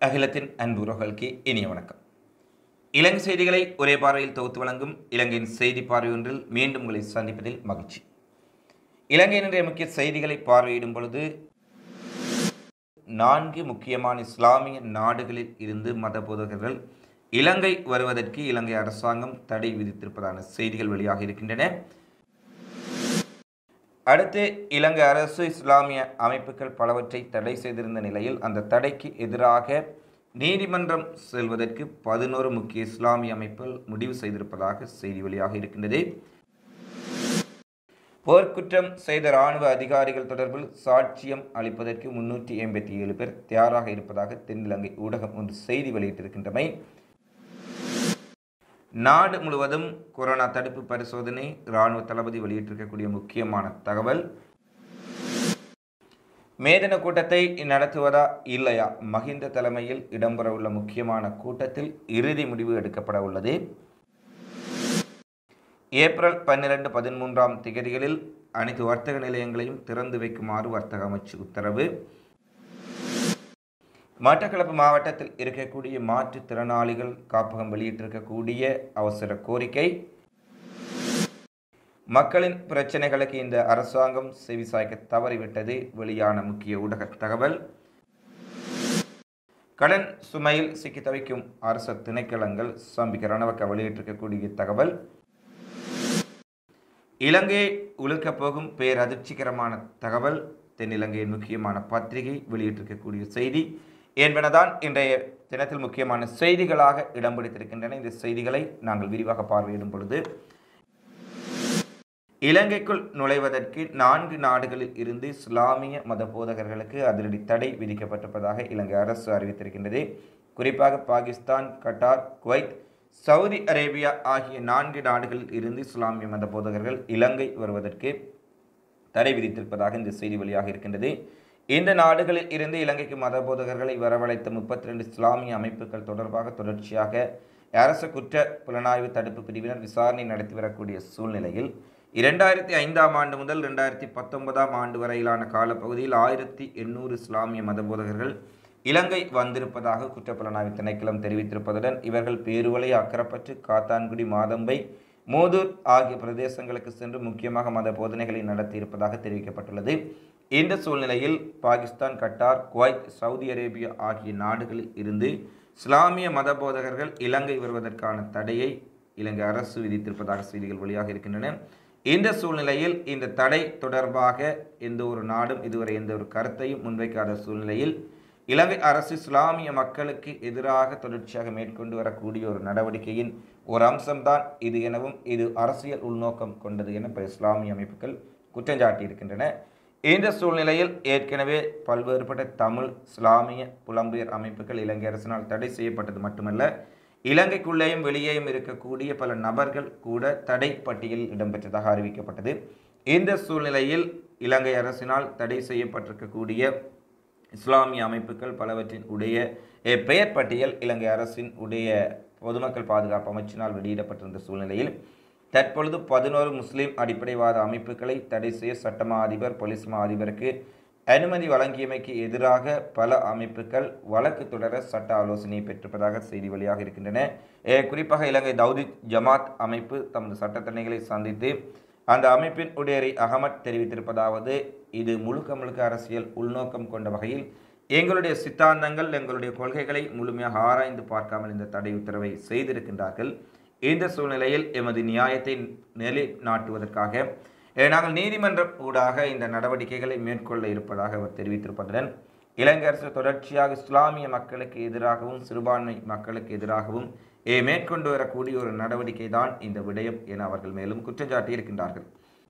அகிலத்தின் அன்புறவுகளுக்கு இனிய வணக்கம் இலங்கை செய்திகளை ஒரே பார்வையில் தொகுத்து வழங்கும் இலங்கையின் செய்தி பார்வை ஒன்றில் மீண்டும் உங்களை சந்திப்பதில் மகிழ்ச்சி இலங்கையின் இன்றைய முக்கிய செய்திகளை பார்வையிடும் பொழுது நான்கு முக்கியமான இஸ்லாமிய நாடுகளில் இருந்து மத போதகர்கள் இலங்கை வருவதற்கு இலங்கை அரசாங்கம் தடை விதித்திருப்பதான செய்திகள் வெளியாக இருக்கின்றன அடுத்து இலங்கை அரசு இஸ்லாமிய அமைப்புகள் பலவற்றை தடை செய்திருந்த நிலையில் அந்த தடைக்கு எதிராக நீதிமன்றம் செல்வதற்கு பதினோரு முக்கிய இஸ்லாமிய அமைப்புகள் முடிவு செய்திருப்பதாக செய்தி வெளியாக இருக்கின்றது போர்க்குற்றம் செய்த இராணுவ அதிகாரிகள் தொடர்பில் சாட்சியம் அளிப்பதற்கு முன்னூற்றி எண்பத்தி ஏழு பேர் தயாராக இருப்பதாக தென்னிலங்கை ஊடகம் ஒன்று செய்தி வெளியிட்டிருக்கின்றமை நாடு முழுவதும் கொரோனா தடுப்பு பரிசோதனை இராணுவ தளபதி வெளியிட்டிருக்கக்கூடிய முக்கியமான தகவல் மேதன கூட்டத்தை நடத்துவதா இல்லையா மஹிந்த தலைமையில் இடம்பெறவுள்ள முக்கியமான கூட்டத்தில் இறுதி முடிவு எடுக்கப்பட உள்ளது ஏப்ரல் பன்னிரண்டு பதிமூன்றாம் திகதிகளில் அனைத்து வர்த்தக நிலையங்களையும் திறந்து வைக்குமாறு வர்த்தக அமைச்சு உத்தரவு மட்டக்களப்பு மாவட்டத்தில் இருக்கக்கூடிய மாற்றுத்திறனாளிகள் காப்பகம் வெளியிட்டிருக்கக்கூடிய அவசர கோரிக்கை மக்களின் பிரச்சனைகளுக்கு இந்த அரசாங்கம் செவிசாய்க்க தவறிவிட்டது வெளியான முக்கிய ஊடக தகவல் கடன் சுமையில் சிக்கி தவிக்கும் அரசு திணைக்களங்கள் சம்பிக்க ரணவக்க வெளியிட்டிருக்கக்கூடிய தகவல் இலங்கையை உழுக்கப் போகும் பேரதிர்ச்சிகரமான தகவல் தென்னிலங்கையின் முக்கியமான பத்திரிகை வெளியிட்டிருக்கக்கூடிய செய்தி என்பனதான் இன்றைய தினத்தில் முக்கியமான செய்திகளாக இடம் பிடித்திருக்கின்றன இந்த செய்திகளை நாங்கள் விரிவாக பார்வையிடும் பொழுது இலங்கைக்குள் நுழைவதற்கு நான்கு நாடுகளில் இருந்து இஸ்லாமிய மத போதகர்களுக்கு அதிரடி தடை விதிக்கப்பட்டிருப்பதாக இலங்கை அரசு அறிவித்திருக்கின்றது குறிப்பாக Pakistan Qatar Kuwait Saudi Arabia ஆகிய நான்கு நாடுகளில் இருந்து இஸ்லாமிய மத போதகர்கள் இலங்கை வருவதற்கு தடை விதித்திருப்பதாக இந்த செய்தி வெளியாக இருக்கின்றது இந்த நாடுகளில் இருந்து இலங்கைக்கு மத போதகர்களை வரவழைத்த முப்பத்தி ரெண்டு இஸ்லாமிய அமைப்புகள் தொடர்பாக தொடர்ச்சியாக அரசு குற்ற புலனாய்வு தடுப்பு பிரிவினர் விசாரணை நடத்தி வரக்கூடிய சூழ்நிலையில் இரண்டாயிரத்தி ஐந்தாம் ஆண்டு முதல் இரண்டாயிரத்தி பத்தொன்பதாம் ஆண்டு வரையிலான காலப்பகுதியில் ஆயிரத்தி எண்ணூறு இஸ்லாமிய மத போதகர்கள் இலங்கை வந்திருப்பதாக குற்றப்புலனாய்வு திணைக்களம் தெரிவித்திருப்பதுடன் இவர்கள் பேருவலை அக்கரப்பற்று காத்தான்குடி மாதம்பை மோதூர் ஆகிய பிரதேசங்களுக்கு சென்று முக்கியமாக மத போதனைகளை நடத்தியிருப்பதாக தெரிவிக்கப்பட்டுள்ளது இந்த சூழ்நிலையில் Pakistan Qatar Kuwait Saudi Arabia ஆகிய நாடுகளில் இருந்து இஸ்லாமிய மத போதகர்கள் இலங்கை வருவதற்கான தடையை இலங்கை அரசு விதித்திருப்பதாக செய்திகள் வெளியாக இருக்கின்றன இந்த சூழ்நிலையில் இந்த தடை தொடர்பாக எந்த ஒரு நாடும் இதுவரை எந்த ஒரு கருத்தையும் முன்வைக்காத சூழ்நிலையில் இலங்கை அரசு இஸ்லாமிய மக்களுக்கு எதிராக தொடர்ச்சியாக மேற்கொண்டு வரக்கூடிய ஒரு நடவடிக்கையின் ஒரு அம்சம்தான் இது எனவும் இது அரசியல் உள்நோக்கம் கொண்டது என பல இஸ்லாமிய அமைப்புகள் குற்றஞ்சாட்டியிருக்கின்றன இந்த சூழ்நிலையில் ஏற்கனவே பல்வேறுபட்ட தமிழ் இஸ்லாமிய புலம்பெயர் அமைப்புகள் இலங்கை அரசினால் தடை செய்யப்பட்டது மட்டுமல்ல இலங்கைக்குள்ளேயும் வெளியேயும் இருக்கக்கூடிய பல நபர்கள் கூட தடை பட்டியலில் இடம்பெற்றதாக அறிவிக்கப்பட்டது இந்த சூழ்நிலையில் இலங்கை அரசினால் தடை செய்யப்பட்டிருக்கக்கூடிய இஸ்லாமிய அமைப்புகள் பலவற்றின் உடைய பெயர் பட்டியல் இலங்கை அரசின் உடைய பொதுமக்கள் பாதுகாப்பு அமைச்சினால் வெளியிடப்பட்டிருந்த சூழ்நிலையில் தற்பொழுது பதினோரு முஸ்லிம் அடிப்படைவாத அமைப்புகளை தடை செய்ய சட்டமா அதிபர் போலீஸ் மா அதிபருக்கு அனுமதி வழங்கியமைக்கு எதிராக பல அமைப்புகள் வழக்கு தொடர சட்ட ஆலோசனை பெற்றிருப்பதாக செய்தி வெளியாக இருக்கின்றன குறிப்பாக இலங்கை தௌதி ஜமாத் அமைப்பு தமது சட்டத்தரணிகளை சந்தித்து அந்த அமைப்பின் உடையரை அகமட் தெரிவித்திருப்பதாவது இது முழுக்க முழுக்க அரசியல் உள்நோக்கம் கொண்ட வகையில் எங்களுடைய சித்தாந்தங்கள் எங்களுடைய கொள்கைகளை முழுமையாக ஆராய்ந்து பார்க்காமல் இந்த தடை உத்தரவை செய்திருக்கின்றார்கள் இந்த சூழ்நிலையில் எமது நியாயத்தை நிலைநாட்டுவதற்காக நாங்கள் நீதிமன்றம் ஊடாக இந்த நடவடிக்கைகளை மேற்கொள்ள இருப்பதாக அவர் தெரிவித்திருப்பதுடன் இலங்கை அரசு தொடர்ச்சியாக இஸ்லாமிய மக்களுக்கு எதிராகவும் சிறுபான்மை மக்களுக்கு எதிராகவும் மேற்கொண்டு வரக்கூடிய ஒரு நடவடிக்கை தான் இந்த விடயம் என அவர்கள் மேலும் குற்றஞ்சாட்டி இருக்கின்றார்கள்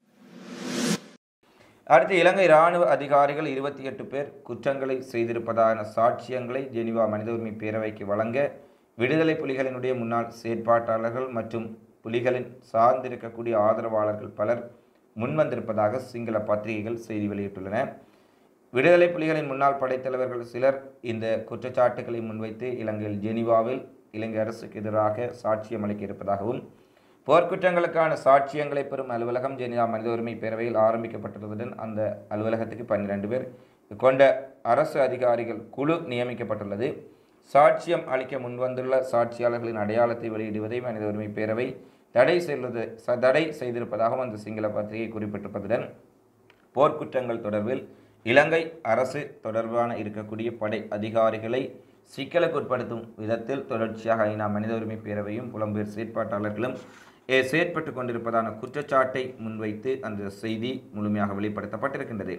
அடுத்து இலங்கை இராணுவ அதிகாரிகள் இருபத்தி எட்டு பேர் குற்றங்களை செய்திருப்பதான சாட்சியங்களை ஜெனிவா மனித உரிமை பேரவைக்கு வழங்க விடுதலை புலிகளினுடைய முன்னாள் செயற்பாட்டாளர்கள் மற்றும் புலிகளின் சார்ந்திருக்கக்கூடிய ஆதரவாளர்கள் பலர் முன்வந்திருப்பதாக சிங்கள பத்திரிகைகள் செய்தி வெளியிட்டுள்ளன விடுதலை புலிகளின் முன்னாள் படைத்தலைவர்கள் சிலர் இந்த குற்றச்சாட்டுகளை முன்வைத்து இலங்கையில் ஜெனிவாவில் இலங்கை அரசுக்கு எதிராக சாட்சியம் அளிக்க இருப்பதாகவும் போர்க்குற்றங்களுக்கான சாட்சியங்களை பெறும் அலுவலகம் ஜெனிவா மனித உரிமை பேரவையில் ஆரம்பிக்கப்பட்டுள்ளதுடன் அந்த அலுவலகத்துக்கு பன்னிரண்டு பேர் கொண்ட அரசு அதிகாரிகள் குழு நியமிக்கப்பட்டுள்ளது சாட்சியம் அளிக்க முன்வந்துள்ள சாட்சியாளர்களின் அடையாளத்தை வெளியிடுவதை மனித உரிமை பேரவை தடை செய்வது ச- தடை செய்திருப்பதாகவும் அந்த சிங்கள பத்திரிகை குறிப்பிட்டிருப்பதுடன் போர்க்குற்றங்கள் தொடர்பில் இலங்கை அரசு தொடர்பான இருக்கக்கூடிய படை அதிகாரிகளை சிக்கலுக்கு உட்படுத்தும் விதத்தில் தொடர்ச்சியாக ஐநா மனித உரிமை பேரவையும் புலம்பெயர் செயற்பாட்டாளர்களும் ஏ, செயற்பட்டு கொண்டிருப்பதான குற்றச்சாட்டை முன்வைத்து அந்த செய்தி முழுமையாக வெளிப்படுத்தப்பட்டிருக்கின்றது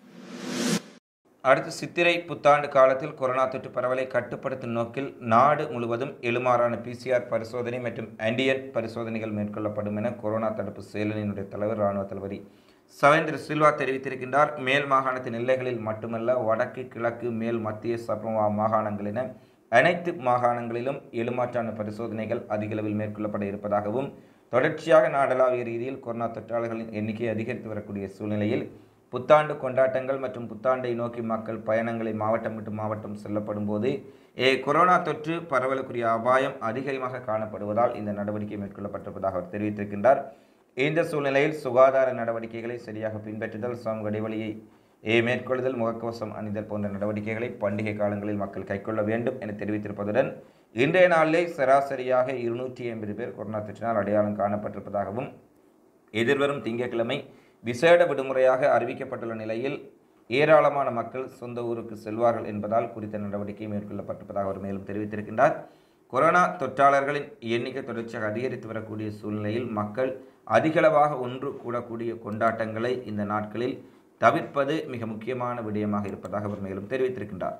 அடுத்து சித்திரை புத்தாண்டு காலத்தில் கொரோனா தொற்று பரவலை கட்டுப்படுத்தும் நோக்கில் நாடு முழுவதும் எழுமாறான பிசிஆர் பரிசோதனை மற்றும் ஆன்டிஜன் பரிசோதனைகள் மேற்கொள்ளப்படும் என கொரோனா தடுப்பு செயலனினுடைய தலைவர் இராணுவ தளபதி சவேந்திர சில்வா தெரிவித்திருக்கின்றார் மேல் மாகாணத்தின் எல்லைகளில் மட்டுமல்ல வடக்கு கிழக்கு மேல் மத்திய சப்ரமா மாகாணங்கள் என அனைத்து மாகாணங்களிலும் எழுமாற்றான பரிசோதனைகள் அதிகளவில் மேற்கொள்ளப்பட இருப்பதாகவும் தொடர்ச்சியாக நாடளாவிய ரீதியில் கொரோனா தொற்றாளர்களின் எண்ணிக்கை அதிகரித்து வரக்கூடிய சூழ்நிலையில் புத்தாண்டு கொண்டாட்டங்கள் மற்றும் புத்தாண்டை நோக்கி மக்கள் பயணங்களை மாவட்டம் விட்டு மாவட்டம் செல்லப்படும் போது ஏ கொரோனா தொற்று பரவலுக்குரிய அபாயம் அதிகமாக காணப்படுவதால் இந்த நடவடிக்கை மேற்கொள்ளப்பட்டிருப்பதாக அவர் தெரிவித்திருக்கின்றார் இந்த சூழ்நிலையில் சுகாதார நடவடிக்கைகளை சரியாக பின்பற்றுதல் சமூக இடைவெளியை ஏ மேற்கொள்ளுதல் முகக்கவசம் அணிதல் போன்ற நடவடிக்கைகளை பண்டிகை காலங்களில் மக்கள் கைக்கொள்ள வேண்டும் என தெரிவித்திருப்பதுடன் இன்றைய நாளிலே சராசரியாக இருநூற்றி ஐம்பது பேர் கொரோனா தொற்றினால் அடையாளம் காணப்பட்டிருப்பதாகவும் எதிர்வரும் திங்கட்கிழமை விசேட விடுமுறையாக அறிவிக்கப்பட்டுள்ள நிலையில் ஏராளமான மக்கள் சொந்த ஊருக்கு செல்வார்கள் என்பதால் குறித்த நடவடிக்கை மேற்கொள்ளப்பட்டிருப்பதாக அவர் மேலும் தெரிவித்திருக்கின்றார் கொரோனா தொற்றாளர்களின் எண்ணிக்கை தொடர்ச்சியாக அதிகரித்து வரக்கூடிய சூழ்நிலையில் மக்கள் அதிகளவாக ஒன்று கூடக்கூடிய கொண்டாட்டங்களை இந்த நாட்களில் தவிர்ப்பது மிக முக்கியமான விடயமாக இருப்பதாக அவர் மேலும் தெரிவித்திருக்கின்றார்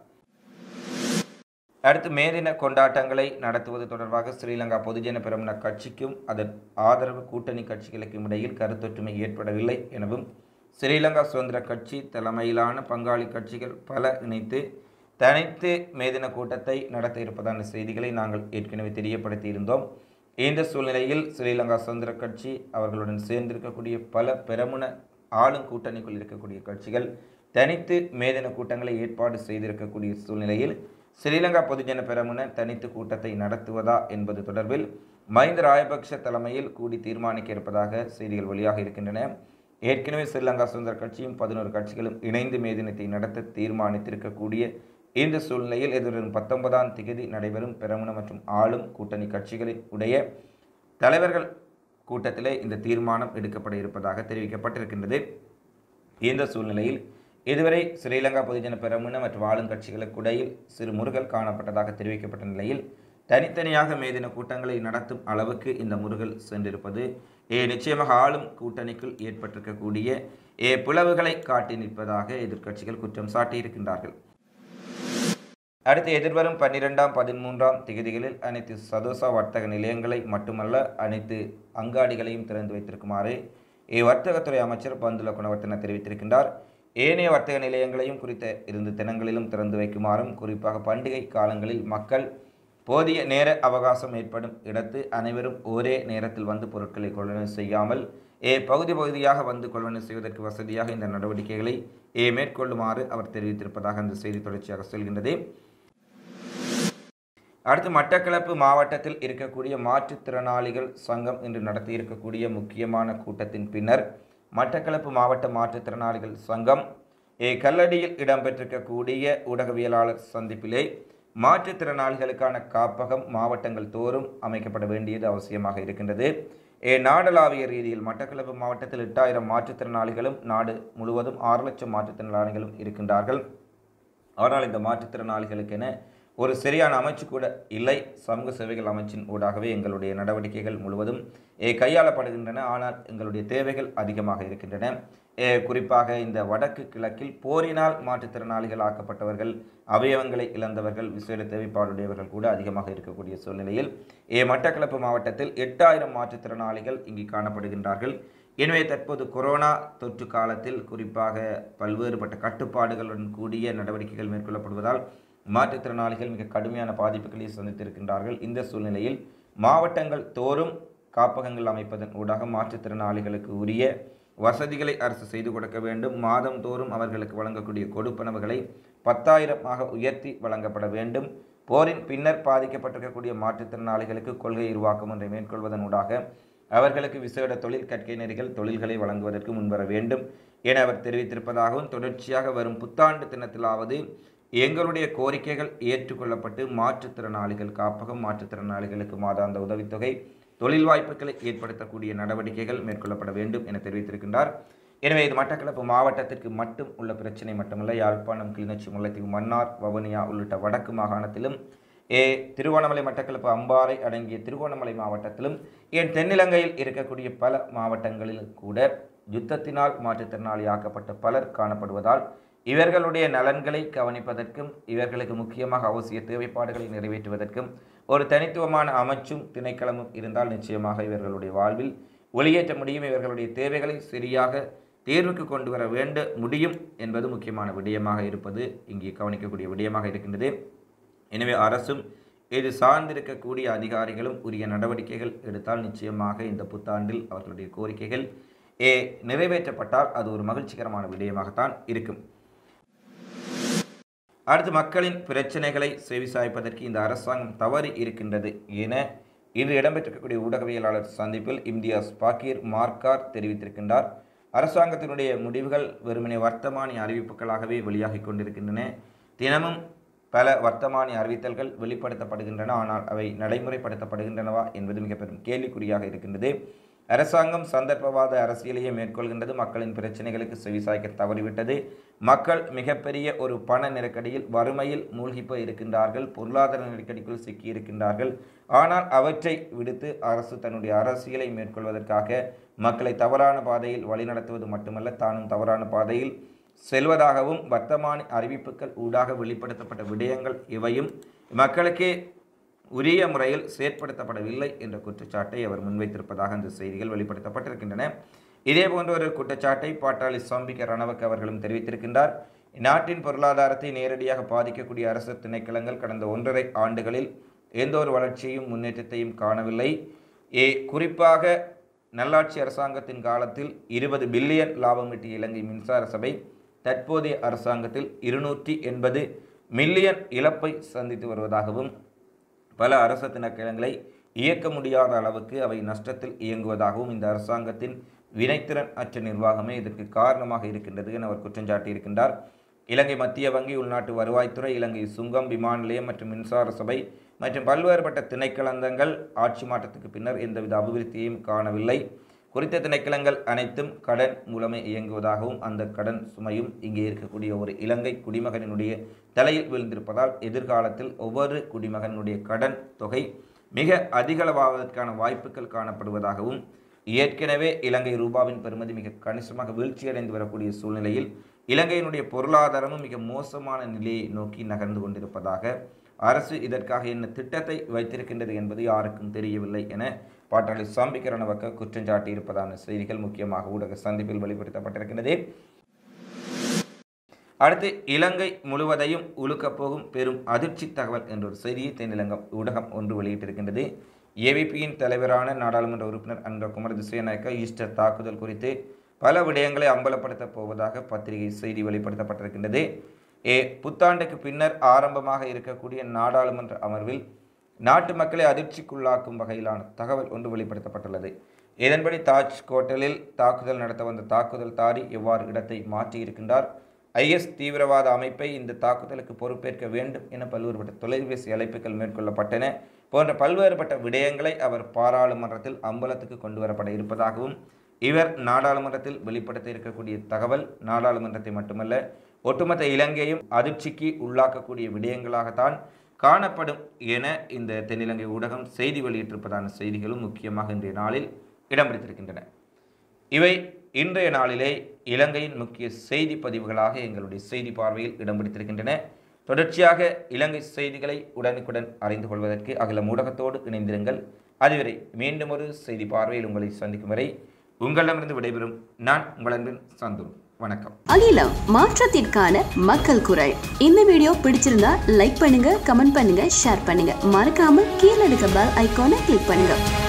அடுத்து மேதின கொண்டாட்டங்களை நடத்துவது தொடர்பாக ஸ்ரீலங்கா பொதுஜன பெரமுன கட்சிக்கும் அதன் ஆதரவு கூட்டணி கட்சிகளுக்கும் இடையில் கருத்தொற்றுமை ஏற்படவில்லை எனவும் ஸ்ரீலங்கா சுதந்திர கட்சி தலைமையிலான பங்காளி கட்சிகள் பல இணைத்து தனித்து மேதின கூட்டத்தை நடத்த இருப்பதான செய்திகளை நாங்கள் ஏற்கனவே தெரியப்படுத்தி இருந்தோம் இந்த சூழ்நிலையில் ஸ்ரீலங்கா சுதந்திர கட்சி அவர்களுடன் சேர்ந்திருக்கக்கூடிய பல பெரமுன ஆளும் கூட்டணிக்குள் இருக்கக்கூடிய கட்சிகள் தனித்து மேதின கூட்டங்களை ஏற்பாடு செய்திருக்கக்கூடிய சூழ்நிலையில் ஸ்ரீலங்கா பொதுஜன பெரமுன தனித்து கூட்டத்தை நடத்துவதா என்பது தொடர்பில் மஹிந்த ராயபக்ஷ தலைமையில் கூடி தீர்மானிக்க இருப்பதாக செய்திகள் வெளியாக இருக்கின்றன ஏற்கனவே ஸ்ரீலங்கா சுதந்திர கட்சியும் பதினோரு கட்சிகளும் இணைந்து மேதினத்தை நடத்த தீர்மானித்திருக்கக்கூடிய இந்த சூழ்நிலையில் எதிர்வரும் பத்தொன்பதாம் திகதி நடைபெறும் பெரமுன மற்றும் ஆளும் கூட்டணி கட்சிகளின் உடைய தலைவர்கள் கூட்டத்திலே இந்த தீர்மானம் எடுக்கப்பட இருப்பதாக தெரிவிக்கப்பட்டிருக்கின்றது இந்த சூழ்நிலையில் இதுவரை ஸ்ரீலங்கா பொதுஜன பெரமுன மற்றும் ஆளும் கட்சிகளுக்கு இடையில் சிறு முருகல் காணப்பட்டதாக தெரிவிக்கப்பட்ட நிலையில் தனித்தனியாக மேதின கூட்டங்களை நடத்தும் அளவுக்கு இந்த முருகல் சென்றிருப்பது ஏ நிச்சயமாக ஆளும் கூட்டணிக்குள் ஏற்பட்டிருக்கக்கூடிய ஏ பிளவுகளை காட்டி நிற்பதாக எதிர்க்கட்சிகள் குற்றம் சாட்டியிருக்கின்றார்கள் அடுத்து எதிர்வரும் பன்னிரெண்டாம் பதிமூன்றாம் திகதிகளில் அனைத்து சதோசா வர்த்தக நிலையங்களை மட்டுமல்ல அனைத்து அங்காடிகளையும் திறந்து வைத்திருக்குமாறு வர்த்தகத்துறை அமைச்சர் பந்துல குணவர்த்தன தெரிவித்திருக்கின்றார் ஏனைய வர்த்தக நிலையங்களையும் குறித்த இருந்து தினங்களிலும் திறந்து வைக்குமாறும் குறிப்பாக பண்டிகை காலங்களில் மக்கள் போதிய நேர அவகாசம் ஏற்படும் இடத்து அனைவரும் ஒரே நேரத்தில் வந்து பொருட்களை கொள்வனவு செய்யாமல் ஏ பகுதி பகுதியாக வந்து கொள்வனவு செய்வதற்கு வசதியாக இந்த நடவடிக்கைகளை ஏ மேற்கொள்ளுமாறு அவர் தெரிவித்திருப்பதாக அந்த செய்தி தொடர்ச்சியாக சொல்கின்றது அடுத்து மட்டக்களப்பு மாவட்டத்தில் இருக்கக்கூடிய மாற்றுத்திறனாளிகள் சங்கம் இன்று நடத்தி இருக்கக்கூடிய முக்கியமான கூட்டத்தின் பின்னர் மட்டக்களப்பு மாவட்ட மாற்றுத்திறனாளிகள் சங்கம் ஏ கல்லடியில் இடம்பெற்றிருக்கக்கூடிய ஊடகவியலாளர் சந்திப்பிலே மாற்றுத்திறனாளிகளுக்கான காப்பகம் மாவட்டங்கள் தோறும் அமைக்கப்பட வேண்டியது அவசியமாக இருக்கின்றது ஏ நாடளாவிய ரீதியில் மட்டக்களப்பு மாவட்டத்தில் எட்டாயிரம் மாற்றுத்திறனாளிகளும் நாடு முழுவதும் ஆறு லட்சம் மாற்றுத்திறனாளிகளும் இருக்கின்றார்கள் ஆனால் இந்த மாற்றுத்திறனாளிகளுக்கென ஒரு சரியான அமைச்சு கூட இல்லை சமூக சேவைகள் அமைச்சின் ஊடாகவே எங்களுடைய நடவடிக்கைகள் முழுவதும் ஏ, கையாளப்படுகின்றன ஆனால் எங்களுடைய தேவைகள் அதிகமாக இருக்கின்றன ஏ, குறிப்பாக இந்த வடக்கு கிழக்கில் போரினால் மாற்றுத்திறனாளிகள் ஆக்கப்பட்டவர்கள் அவயவங்களை இழந்தவர்கள் விசேட தேவைப்பாடுடையவர்கள் கூட அதிகமாக இருக்கக்கூடிய சூழ்நிலையில் ஏ மட்டக்களப்பு மாவட்டத்தில் எட்டாயிரம் மாற்றுத்திறனாளிகள் இங்கு காணப்படுகின்றார்கள் எனவே தற்போது கொரோனா தொற்று காலத்தில் குறிப்பாக பல்வேறுபட்ட கட்டுப்பாடுகளுடன் கூடிய நடவடிக்கைகள் மேற்கொள்ளப்படுவதால் மாற்றுத்திறனாளிகள் மிக கடுமையான பாதிப்புகளை சந்தித்திருக்கின்றார்கள் இந்த சூழ்நிலையில் மாவட்டங்கள் தோறும் காப்பகங்கள் அமைப்பதன் ஊடாக மாற்றுத்திறனாளிகளுக்கு உரிய வசதிகளை அரசு செய்து கொடுக்க வேண்டும் மாதம் தோறும் அவர்களுக்கு வழங்கக்கூடிய கொடுப்பனவுகளை பத்தாயிரமாக உயர்த்தி வழங்கப்பட வேண்டும் போரின் பின்னர் பாதிக்கப்பட்டிருக்கக்கூடிய மாற்றுத்திறனாளிகளுக்கு கொள்கை உருவாக்கம் ஒன்றை மேற்கொள்வதன் ஊடாக அவர்களுக்கு விசேட தொழில் கற்கை நெறிகள் தொழில்களை வழங்குவதற்கு முன்வர வேண்டும் என அவர் தெரிவித்திருப்பதாகவும் தொடர்ச்சியாக வரும் புத்தாண்டு தினத்திலாவது எங்களுடைய கோரிக்கைகள் ஏற்றுக்கொள்ளப்பட்டு மாற்றுத்திறனாளிகள் காப்பகம் மாற்றுத்திறனாளிகளுக்கு மாதாந்த உதவித்தொகை தொழில் வாய்ப்புகளை ஏற்படுத்தக்கூடிய நடவடிக்கைகள் மேற்கொள்ளப்பட வேண்டும் என தெரிவித்திருக்கின்றார் எனவே இது மட்டக்களப்பு மாவட்டத்திற்கு மட்டும் உள்ள பிரச்சினை மட்டுமல்ல யாழ்ப்பாணம் கிளிநொச்சி முல்லைத்தீவு மன்னார் வவுனியா உள்ளிட்ட வடக்கு மாகாணத்திலும் ஏ திருவோணமலை மட்டக்களப்பு அம்பாறை அடங்கிய திருவோணமலை மாவட்டத்திலும் ஏன் தென்னிலங்கையில் இருக்கக்கூடிய பல மாவட்டங்களில் கூட யுத்தத்தினால் மாற்றுத்திறனாளியாக்கப்பட்ட பலர் காணப்படுவதால் இவர்களுடைய நலன்களை கவனிப்பதற்கும் இவர்களுக்கு முக்கியமாக அவசிய தேவைப்பாடுகளை நிறைவேற்றுவதற்கும் ஒரு தனித்துவமான அமைச்சும் திணைக்களமும் இருந்தால் நிச்சயமாக இவர்களுடைய வாழ்வில் ஒளியேற்ற முடியும் இவர்களுடைய தேவைகளை சரியாக தேர்வுக்கு கொண்டு வர வேண்ட முடியும் என்பது முக்கியமான விடயமாக இருப்பது இங்கே கவனிக்கக்கூடிய விடயமாக இருக்கின்றது எனவே அரசும் இது சார்ந்திருக்கக்கூடிய அதிகாரிகளும் உரிய நடவடிக்கைகள் எடுத்தால் நிச்சயமாக இந்த புத்தாண்டில் அவர்களுடைய கோரிக்கைகள் ஏ நிறைவேற்றப்பட்டால் அது ஒரு மகிழ்ச்சிகரமான விடயமாகத்தான் இருக்கும் அடுத்து மக்களின் பிரச்சனைகளை செவிசாய்ப்பதற்கு இந்த அரசாங்கம் தவறி இருக்கின்றது என இன்று இடம்பெற்றிருக்கக்கூடிய ஊடகவியலாளர் சந்திப்பில் இம்தியாஸ் பாக்கீர் மார்க்கார் தெரிவித்திருக்கின்றார் அரசாங்கத்தினுடைய முடிவுகள் வெறுமனே வர்த்தமானி அறிவிப்புகளாகவே வெளியாகிக் கொண்டிருக்கின்றன தினமும் பல வர்த்தமானி அறிவித்தல்கள் வெளிப்படுத்தப்படுகின்றன ஆனால் அவை நடைமுறைப்படுத்தப்படுகின்றனவா என்பது மிக பெரும் கேள்விக்குறியாக இருக்கின்றது அரசாங்கம் சந்தர்ப்பவாத அரசியலையே மேற்கொள்கின்றது மக்களின் பிரச்சனைகளுக்கு செவிசாய்க்க தவறிவிட்டது மக்கள் மிகப்பெரிய ஒரு பண நெருக்கடியில் வறுமையில் மூழ்கி போய் இருக்கின்றார்கள் பொருளாதார நெருக்கடிக்குள் சிக்கியிருக்கின்றார்கள் ஆனால் அவற்றை விடுத்து அரசு தன்னுடைய அரசியலை மேற்கொள்வதற்காக மக்களை தவறான பாதையில் வழிநடத்துவது மட்டுமல்ல தானும் தவறான பாதையில் செல்வதாகவும் வர்த்தமானி அறிவிப்புகள் ஊடாக வெளிப்படுத்தப்பட்ட விடயங்கள் இவையும் மக்களுக்கே உரிய முறையில் செயற்படுத்தப்படவில்லை என்ற குற்றச்சாட்டை அவர் முன்வைத்திருப்பதாக அந்த செய்திகள் வெளிப்படுத்தப்பட்டிருக்கின்றன இதே போன்ற ஒரு குற்றச்சாட்டை பாட்டாளி சம்பிக்க ரணவக் அவர்களும் தெரிவித்திருக்கின்றார் நாட்டின் பொருளாதாரத்தை நேரடியாக பாதிக்கக்கூடிய அரசு திணைக்களங்கள் கடந்த ஒன்றரை ஆண்டுகளில் எந்த ஒரு வளர்ச்சியும் முன்னேற்றத்தையும் காணவில்லை ஏ குறிப்பாக நல்லாட்சி அரசாங்கத்தின் காலத்தில் இருபது பில்லியன் லாபம் ஈட்டிய இலங்கை மின்சார சபை தற்போதைய அரசாங்கத்தில் இருநூற்றி எண்பது மில்லியன் இழப்பை சந்தித்து வருவதாகவும் பல அரசு திணைக்களங்களை இயக்க முடியாத அளவுக்கு அவை நஷ்டத்தில் இயங்குவதாகவும் இந்த அரசாங்கத்தின் வினைத்திறன் அற்ற நிர்வாகமே இதற்கு காரணமாக இருக்கின்றது என அவர் குற்றம் சாட்டியிருக்கின்றார் இலங்கை மத்திய வங்கி உள்நாட்டு வருவாய்த்துறை இலங்கை சுங்கம் விமான நிலையம் மற்றும் மின்சார சபை மற்றும் பல்வேறுபட்ட திணைக்களங்கள் ஆட்சி மாற்றத்துக்கு பின்னர் எந்தவித அபிவிருத்தியையும் காணவில்லை குறித்த திணைக்களங்கள் அனைத்தும் கடன் மூலமே இயங்குவதாகவும் அந்த கடன் சுமையும் இங்கே இருக்கக்கூடிய ஒரு இலங்கை குடிமகனினுடைய தலையில் விழுந்திருப்பதால் எதிர்காலத்தில் ஒவ்வொரு குடிமகனுடைய கடன் தொகை மிக அதிகளவாவதற்கான வாய்ப்புகள் காணப்படுவதாகவும் ஏற்கனவே இலங்கை ரூபாவின் பெறுமதி மிக கணிசமாக வீழ்ச்சியடைந்து வரக்கூடிய சூழ்நிலையில் இலங்கையினுடைய பொருளாதாரமும் மிக மோசமான நிலையை நோக்கி நகர்ந்து கொண்டிருப்பதாக அரசு இதற்காக என்ன திட்டத்தை வைத்திருக்கின்றது என்பது யாருக்கும் தெரியவில்லை என பாட்டாளி சாம்பிக்கரணவக்க குற்றம் சாட்டியிருப்பதான செய்திகள் முக்கியமாக ஊடக சந்திப்பில் வெளிப்படுத்தப்பட்டிருக்கின்றது அடுத்து இலங்கை முழுவதையும் உழுக்கப் போகும் பெரும் அதிர்ச்சி தகவல் என்ற ஒரு செய்தியை தென்னிலங்கம் ஊடகம் ஒன்று வெளியிட்டிருக்கின்றது ஏவிபியின் தலைவரான நாடாளுமன்ற உறுப்பினர் அன்ற குமர திசைநாயக்க ஈஸ்டர் தாக்குதல் குறித்து பல விடயங்களை அம்பலப்படுத்தப் போவதாக பத்திரிகை செய்தி வெளிப்படுத்தப்பட்டிருக்கின்றது ஏ புத்தாண்டுக்கு பின்னர் ஆரம்பமாக இருக்கக்கூடிய நாடாளுமன்ற அமர்வில் நாட்டு மக்களை அதிர்ச்சிக்குள்ளாக்கும் வகையிலான தகவல் ஒன்று வெளிப்படுத்தப்பட்டுள்ளது இதன்படி தாஜ் ஹோட்டலில் தாக்குதல் நடத்த வந்த தாக்குதல் தாரி எவ்வாறு இடத்தை மாற்றியிருக்கின்றார் ஐஎஸ் தீவிரவாத அமைப்பை இந்த தாக்குதலுக்கு பொறுப்பேற்க வேண்டும் என பல்வேறுபட்ட தொலைபேசி அழைப்புகள் மேற்கொள்ளப்பட்டன போன்ற பல்வேறுபட்ட விடயங்களை அவர் பாராளுமன்றத்தில் அம்பலத்துக்கு கொண்டு வரப்பட இருப்பதாகவும் இவர் நாடாளுமன்றத்தில் வெளிப்படுத்த இருக்கக்கூடிய தகவல் நாடாளுமன்றத்தை மட்டுமல்ல ஒட்டுமொத்த இலங்கையும் அதிர்ச்சிக்கு உள்ளாக்கக்கூடிய விடயங்களாகத்தான் காணப்படும் என இந்த தென்னிலங்கை ஊடகம் செய்தி வெளியிட்டிருப்பதான செய்திகளும் முக்கியமாக இன்றைய நாளில் இடம் பிடித்திருக்கின்றன இவை இன்றைய நாளிலே இலங்கையின் முக்கிய செய்தி பதிவுகளாக எங்களுடைய செய்தி பார்வையில் இடம் பிடித்திருக்கின்றன தொடர்ச்சியாக இலங்கை செய்திகளை உடனுக்குடன் அறிந்து கொள்வதற்கு அகில ஊடகத்தோடு இணைந்திருங்கள் அதுவரை மீண்டும் ஒரு செய்தி பார்வையில் உங்களை சந்திக்கும் வரை உங்களிடமிருந்து விடைபெறும் நான் உங்கள் அன்பின் சந்துரு வணக்கம் அகிலம் மாற்றத்திற்கான மக்கள் குரல் இந்த வீடியோ பிடிச்சிருந்தா லைக் பண்ணுங்க கமெண்ட் பண்ணுங்க ஷேர் பண்ணுங்க மறக்காம கீழே இருக்க பெல் ஐகானை கிளிக் பண்ணுங்க